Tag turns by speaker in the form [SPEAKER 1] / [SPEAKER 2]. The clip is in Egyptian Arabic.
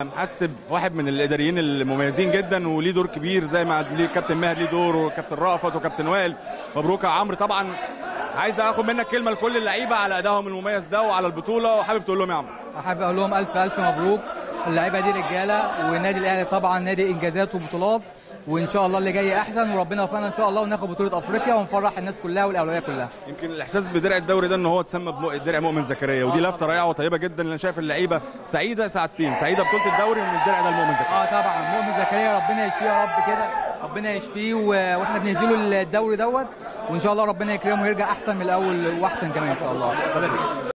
[SPEAKER 1] محسب واحد من الاداريين المميزين جدا وليه دور كبير زي ما ليه كابتن ماهر ليه دور وكابتن رأفت وكابتن وائل مبروك يا عمرو طبعا عايز اخد منك كلمه لكل اللعيبه على ادائهم المميز ده وعلى البطوله وحابب تقول لهم يا عمرو
[SPEAKER 2] احب اقول لهم الف الف مبروك اللعيبه دي رجاله والنادي الاهلي طبعا نادي انجازات وبطولات وان شاء الله اللي جاي احسن وربنا يوفقنا ان شاء الله وناخد بطوله افريقيا ونفرح الناس كلها والاولويه كلها
[SPEAKER 1] يمكن الاحساس بدرع الدوري ده ان هو اتسمى بدرع مؤمن زكريا ودي لفته رائعه وطيبه جدا لان انا شايف اللعيبه سعيده ساعتين سعيده بطوله الدوري وان الدرع ده لمؤمن زكريا
[SPEAKER 2] اه طبعا مؤمن زكريا ربنا يشفيه يا رب كده ربنا يشفيه و- واحنا بنهدي له الدوري دوت وان شاء الله ربنا يكرمه ويرجع احسن من الاول واحسن كمان ان شاء الله